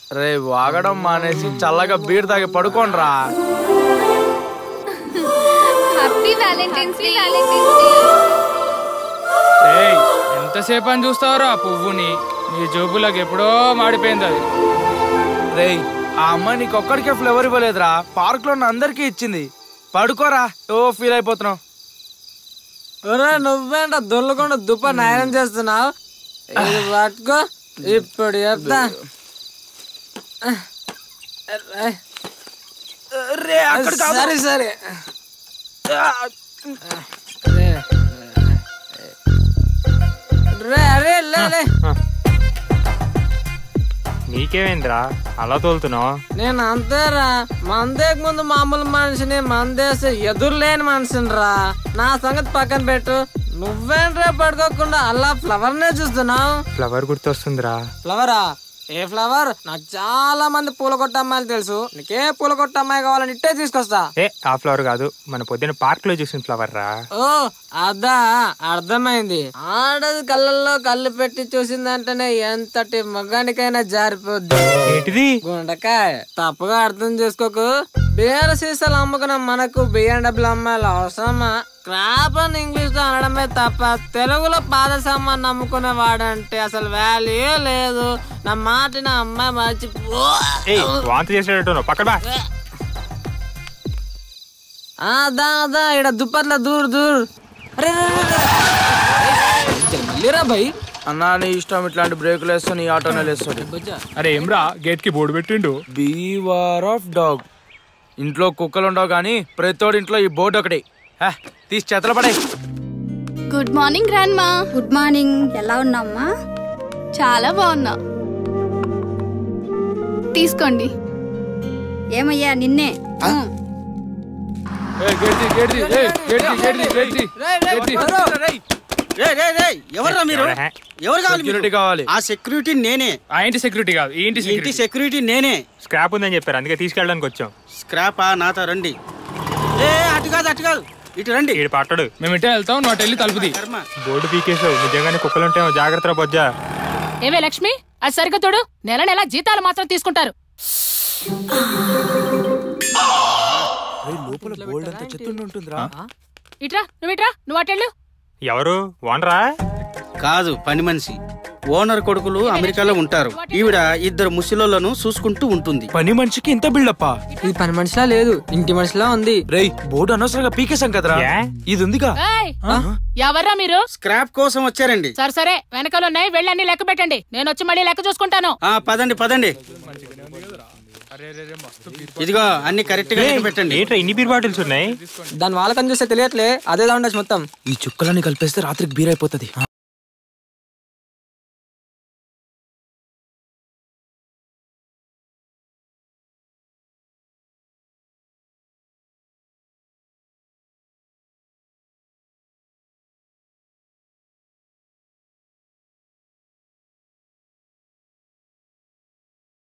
రే వాగడం మానేసి చల్లగా బీర్ తాగి పడుకోండ్రా happy valentine's day valentine's day ఏయ్ ఎంతసేపు అని చూస్తావురా ఆ పువ్వుని నీ జోబులకు ఎప్పుడో మాడిపోయింది అది రే ఆ అమ్మాయి నీకు ఒక్కడికే ఫ్లేవర్ ఇవ్వలేదురా పార్క్ లో ఉన్న అందరికీ ఇచ్చింది పడుకోరా ఓ ఫీల్ అయిపోతున్నావు ఒరే నువ్వేంట దొల్లకుండా దుప్ప నాయనం చేస్తున్నావు ఇది పట్టుకో ఇప్పుడు చెప్తా రే అక్కడ కాదు. సరే సరే రే అరే లే లే నీకేమైందిరా అలా తోలుతున్నావు నేను అంతేరా మందేక ముందు మామూలు మనిషిని మందేసి ఎదురులేని మనిషిని రా నా సంగతి పక్కన పెట్టు నువ్వేంట్రా పడుకోకుండా అలా ఫ్లవర్ నే చూస్తున్నావు ఫ్లవర్ గుర్తొస్తుందిరా ఫ్లవరా ఏ ఫ్లవర్ నాకు చాలా మంది పూల కొట్ట అమ్మాయిలు తెలుసు నీకే పూల కొట్ట అమ్మాయి కావాలని ఇట్టే తీసుకొస్తా ఏ ఆ ఫ్లవర్ కాదు మన పొద్దున్న పార్క్ లో చూసిన ఫ్లవర్ రా ఓ అదా అర్థమైంది ఆడది కళ్ళల్లో కళ్ళు పెట్టి చూసిందంటేనే ఎంతటి మగానికైనా జారిపోద్ది ఏంటిది గుండకాయ తప్పుగా అర్థం చేసుకోకు బియ్యాల సీసాలు అమ్ముకున్న మనకు బియ్యం డబ్బులు అమ్మాయిలు అవసరమా క్రాప్ అని ఇంగ్లీష్ లో అనడమే తప్ప తెలుగులో పాద సామాన్ అమ్ముకునే వాడంటే అసలు వాల్యూ లేదు నా మాట నా అమ్మాయి మర్చిపో ఏయ్ వాంతి చేసేటట్టు పక్కన బా ఆ, దా దా ఇడ దుప్పట్ల దూర్ దూర్ అరే రే, రే, రే. జల్లిరా భయ్ అన్నా నీ ఇష్టం ఇట్లాంటి బ్రేకులు వేస్తా నీ ఆటోనే లేస్తాడు అరే ఏమ్రా గేట్ కి బోర్డు పెట్టిండు బీవార్ ఆఫ్ డాగ్ ఇంట్లో కుక్కలు ఉండవు కానీ ప్రతిోడి ఇంట్లో ఈ బోర్డు ఒకటి హ, తీసి చేతల పడే good morning grandma good morning ఎలా ఉన్నామ్మా చాలా బాగున్నా తీసుకోండి ఏమయ్యా నిన్నే ఎవర్రా మీరు ఎవరా? ఎవరు కావాలి మీరు? సెక్యూరిటీ కావాలి ఆ సెక్యూరిటీ నేనే ఆ ఇంటి సెక్యూరిటీ కాదు ఈ ఇంటి ఇంటి సెక్యూరిటీ సెక్యూరిటీ నేనే స్క్రాప్ ఉందని చెప్పారు అందుకే తీసుకెళ్ళడానికి వచ్చాం స్క్రాపా నాతో రండి ఏ అటు కాదు అటు కాదు ఇటు రండి ఈడు పట్టడు మేము ఇటే వెళ్తాం నువ్వు అటు వెళ్ళి తలుపుది కర్మ బోర్డు పీకేసావు నిజంగానే కుక్కలుంటేమో జాగ్రత్త బొజ్జా ఏవే లక్ష్మి అది సరిగ్గా తోడు నెల నెల జీతాలు మాత్రం తీసుకుంటారు లోపల బోల్డ్ అంత చెత్తుండి ఉంటుందిరా ఇట్రా నువ్వు ఇట్రా నువ్వు అటెళ్ళు ఎవరు ఓనరా కాదు పని మనిషి ఓనర్ కొడుకులు అమెరికాలో ఉంటారు ఈవిడ ఇద్దరు ముసలోళ్ళను చూసుకుంటూ ఉంటుంది పని మనిషికి ఇంత బిల్డప్పా ఇది పని మనిషిలా లేదు ఇంటి మనిషిలా ఉంది రేయ్ బోర్డు అనవసరంగా పీకేశాం కదరా ఏ? ఇది ఉందిగా ఏయ్, ఎవర్రా మీరు స్క్రాప్ కోసం వచ్చారండి సరే సరే వెనకాల ఉన్నాయి వెళ్ళి అన్ని లెక్క పెట్టండి నేను వచ్చి మళ్ళీ లెక్క చూసుకుంటాను ఆ పదండి పదండి ఇదిగో అన్ని కరెక్ట్ గా లెక్క పెట్టండి ఏంట్రా ఇన్ని బీర్ బాటిల్స్ ఉన్నాయి దాని వాళ్ళకని చూస్తే తెలియట్లే అదే ఉండొచ్చు మొత్తం ఈ చుక్కలన్నీ కలిపేస్తే రాత్రికి బీర్ అయిపోతుంది